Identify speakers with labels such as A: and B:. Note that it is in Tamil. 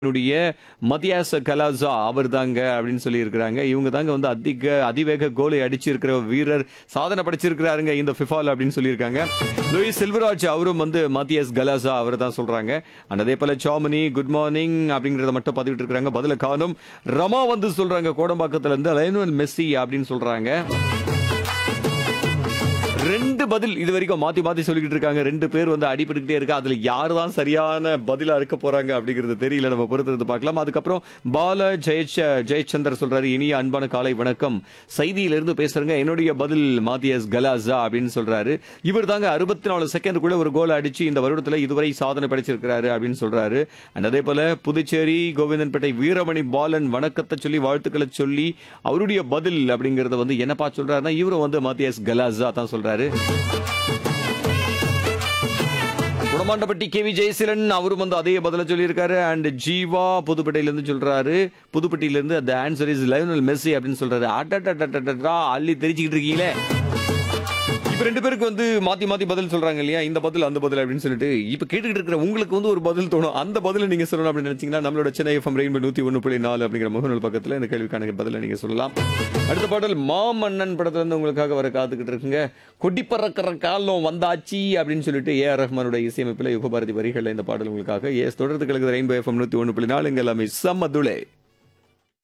A: னுடைய மத்தியாச கலாசா அவர் தாங்க அப்படின்னு சொல்லி இருக்கிறாங்க இவங்க தாங்க வந்து அதிக அதிவேக கோலை அடிச்சிருக்கிற வீரர் சாதனை படைச்சிருக்கிறாருங்க இந்த ஃபிஃபால் அப்படின்னு சொல்லியிருக்காங்க லூயிஸ் செல்வராஜ் அவரும் வந்து மத்தியாஸ் கலாசா அவர் தான் சொல்றாங்க அண்ட் அதே போல சாமனி குட் மார்னிங் அப்படிங்கறத மட்டும் பதிவிட்டு இருக்காங்க பதில காணும் ரமா வந்து சொல்றாங்க கோடம்பாக்கத்துல இருந்து லயனுவல் மெஸ்ஸி அப்படின்னு சொல்றாங்க ரெண்டு பதில் இது வரைக்கும் மாத்தி மாத்தி சொல்லிக்கிட்டு இருக்காங்க ரெண்டு பேர் வந்து அடிபட்டுக்கிட்டே இருக்கு அதுல யார் தான் சரியான பதிலா இருக்க போறாங்க அப்படிங்கிறது தெரியல நம்ம பொறுத்திருந்து பார்க்கலாம் அதுக்கப்புறம் பால ஜெயச்ச ஜெயச்சந்தர் சொல்றாரு இனிய அன்பான காலை வணக்கம் செய்தியிலிருந்து பேசுறேங்க என்னுடைய பதில் மாத்தியஸ் கலாசா அப்படின்னு சொல்றாரு இவர் தாங்க அறுபத்தி நாலு செகண்டுக்குள்ள ஒரு கோல் அடிச்சு இந்த வருடத்துல இதுவரை சாதனை படைச்சிருக்கிறாரு அப்படின்னு சொல்றாரு அண்ட் அதே போல புதுச்சேரி கோவிந்தன்பேட்டை வீரமணி பாலன் வணக்கத்தை சொல்லி வாழ்த்துக்களை சொல்லி அவருடைய பதில் அப்படிங்கறத வந்து என்னப்பா சொல்றாருன்னா இவரும் வந்து மாத்தியஸ் கலாசா தான் சொல்றாரு குடமாண்டப்பட்டி கே வி ஜெயசீலன் அவரும் வந்து அதே பதில சொல்லியிருக்காரு அண்ட் ஜீவா புதுப்பேட்டையில இருந்து சொல்றாரு புதுப்பட்டியில இருந்து அந்த ஆன்சர் இஸ் லயோனல் மெஸ்ஸி அப்படின்னு சொல்றாரு அட்டா அள்ளி தெரிச்சுக்கிட்டு இருக்கீங்களே இப்ப ரெண்டு பேருக்கு வந்து மாத்தி மாத்தி பதில் சொல்றாங்க இல்லையா இந்த பதில் அந்த பதில் அப்படின்னு சொல்லிட்டு இப்ப கேட்டுக்கிட்டு இருக்கிற உங்களுக்கு வந்து ஒரு பதில் தோணும் அந்த பதில நீங்க சொல்லணும் அப்படின்னு நினைச்சீங்கன்னா நம்மளோட சென்னை எஃப்எம் ரெயின்போ நூத்தி ஒண்ணு புள்ளி நாலு அப்படிங்கிற முகநூல் பக்கத்துல இந்த கேள்விக்கான பதில நீங்க சொல்லலாம் அடுத்த பாடல் மாமன்னன் படத்துல இருந்து உங்களுக்காக வர காத்துக்கிட்டு இருக்குங்க கொடி பறக்கிற காலம் வந்தாச்சு அப்படின்னு சொல்லிட்டு ஏ ஆர் ரஹ்மானோட இசையமைப்பில் யுகபாரதி வரிகள் இந்த பாடல் உங்களுக்காக எஸ் தொடர்ந்து கலக்குது ரெயின்போ எஃப்எம் நூத்தி ஒண்ணு புள்ளி நாலு இங்க எல்லாமே சம்மதுளே